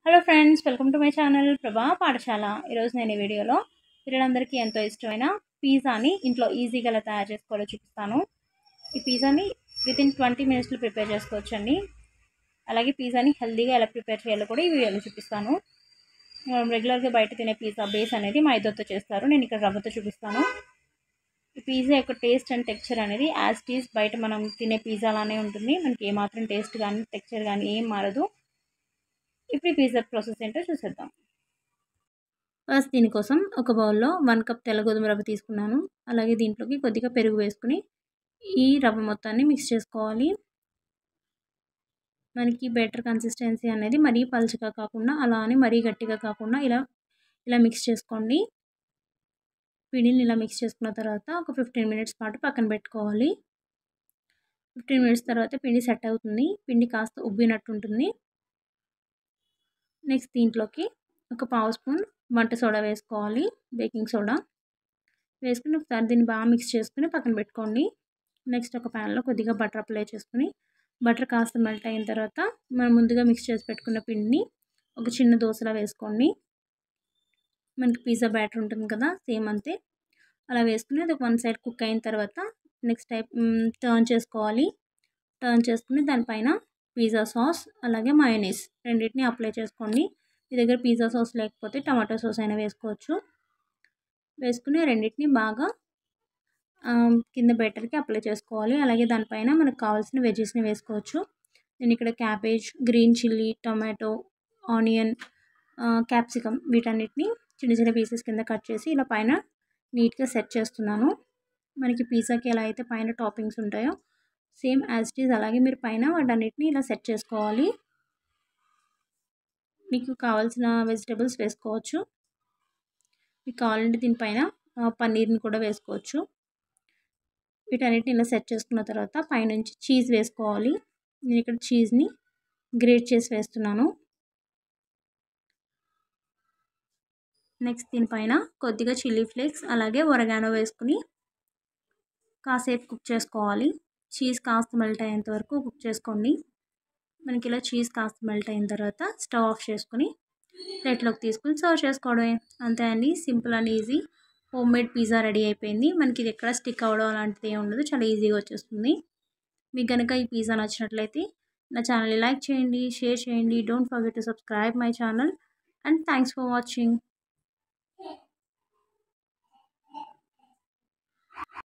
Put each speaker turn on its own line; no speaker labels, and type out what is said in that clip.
hello friends welcome to my channel Prabha Pathashala ఈరోజు నేను ఈ వీడియోలో పిల్లలందరికీ ఎంతో ఇష్టమైన పిజ్జాని ఇంట్లో ఈజీగా ఎలా తయారు చేసుకోవాలో చూపిస్తాను ఈ పిజ్జాని విత్ ఇన్ ట్వంటీ మినిట్స్లో ప్రిపేర్ చేసుకోవచ్చండి అలాగే పిజ్జాని హెల్తీగా ఎలా ప్రిపేర్ చేయాలో కూడా ఈ వీడియోలో చూపిస్తాను మనం రెగ్యులర్గా బయట తినే పిజ్జా బేస్ అనేది మైదాతో చేస్తారు నేను ఇక్కడ రవ్వతో చూపిస్తాను ఈ పిజ్జా యొక్క టేస్ట్ అండ్ టెక్స్చర్ అనేది యాజ్ టీజ్ బయట మనం తినే పిజ్జా లానే ఉంటుంది మనకి ఏమాత్రం టేస్ట్ కానీ టెక్స్చర్ కానీ ఏం మారదు ఇప్పుడు ఈ పిజ్జా ప్రాసెస్ ఏంటో చూసేద్దాం ఫస్ట్ దీనికోసం ఒక బౌల్లో వన్ కప్ తెల్ల గోధుమ రవ్వ తీసుకున్నాను అలాగే దీంట్లోకి కొద్దిగా పెరుగు వేసుకుని ఈ రవ్వ మొత్తాన్ని మిక్స్ చేసుకోవాలి మనకి బెటర్ కన్సిస్టెన్సీ అనేది మరీ పలుచగా కాకుండా అలా అని మరీ గట్టిగా కాకుండా ఇలా ఇలా మిక్స్ చేసుకోండి పిండిని ఇలా మిక్స్ చేసుకున్న తర్వాత ఒక ఫిఫ్టీన్ మినిట్స్ పాటు పక్కన పెట్టుకోవాలి ఫిఫ్టీన్ మినిట్స్ తర్వాత పిండి సెట్ అవుతుంది పిండి కాస్త ఉబ్బినట్టు ఉంటుంది నెక్స్ట్ దీంట్లోకి ఒక పావు స్పూన్ వంట సోడా వేసుకోవాలి బేకింగ్ సోడా వేసుకుని ఒకసారి దీన్ని బాగా మిక్స్ చేసుకుని పక్కన పెట్టుకోండి నెక్స్ట్ ఒక ప్యాన్లో కొద్దిగా బటర్ అప్లై చేసుకుని బటర్ కాస్త మెల్ట్ అయిన తర్వాత మనం ముందుగా మిక్స్ చేసి పెట్టుకున్న పిండిని ఒక చిన్న దోశలా వేసుకోండి మనకి పిజ్జా బ్యాటర్ ఉంటుంది కదా సేమ్ అంతే అలా వేసుకుని అది వన్ సైడ్ కుక్ అయిన తర్వాత నెక్స్ట్ టైప్ టర్న్ చేసుకోవాలి టర్న్ చేసుకుని దానిపైన పిజ్జా సాస్ అలాగే మయోనీస్ రెండింటిని అప్లై చేసుకోండి మీ దగ్గర పిజ్జా సాస్ లేకపోతే టమాటో సాస్ అయినా వేసుకోవచ్చు వేసుకుని రెండింటిని బాగా కింద బెటర్కి అప్లై చేసుకోవాలి అలాగే దానిపైన మనకు కావాల్సిన వెజెస్ని వేసుకోవచ్చు నేను ఇక్కడ cabbage green chilli tomato onion capsicum వీటన్నిటిని చిన్న చిన్న పీసెస్ కింద కట్ చేసి ఇలా పైన నీట్గా సెట్ చేస్తున్నాను మనకి పిజ్జాకి ఎలా అయితే పైన టాపింగ్స్ ఉంటాయో సేమ్ యాజ్ ఇట్ ఈజ్ అలాగే మీరు పైన వాటన్నిటిని ఇలా సెట్ చేసుకోవాలి మీకు కావాల్సిన వెజిటేబుల్స్ వేసుకోవచ్చు మీకు కావాలంటే దీనిపైన పన్నీర్ని కూడా వేసుకోవచ్చు వీటన్నిటిని ఇలా సెట్ చేసుకున్న తర్వాత పైనుంచి చీజ్ వేసుకోవాలి నేను ఇక్కడ చీజ్ని గ్రేట్ చేసి వేస్తున్నాను నెక్స్ట్ దీనిపైన కొద్దిగా చిల్లీ ఫ్లేక్స్ అలాగే ఒరగానో వేసుకుని కాసేపు కుక్ చేసుకోవాలి చీజ్ కాస్త మెల్ట్ అయ్యేంత వరకు కుక్ చేసుకోండి మనకి ఇలా చీజ్ కాస్త మెల్ట్ అయిన తర్వాత స్టవ్ ఆఫ్ చేసుకుని ప్లేట్లోకి తీసుకుని సర్వ్ చేసుకోవడమే అంతే అండి simple and easy home made pizza ready అయిపోయింది మనకి ఇది ఎక్కడ స్టిక్ అవ్వడం అలాంటిది ఏమి ఉండదు చాలా ఈజీగా వచ్చేస్తుంది మీకు కనుక ఈ పిజ్జా నచ్చినట్లయితే నా ఛానల్ని లైక్ చేయండి షేర్ చేయండి don't forget to subscribe my channel and thanks for watching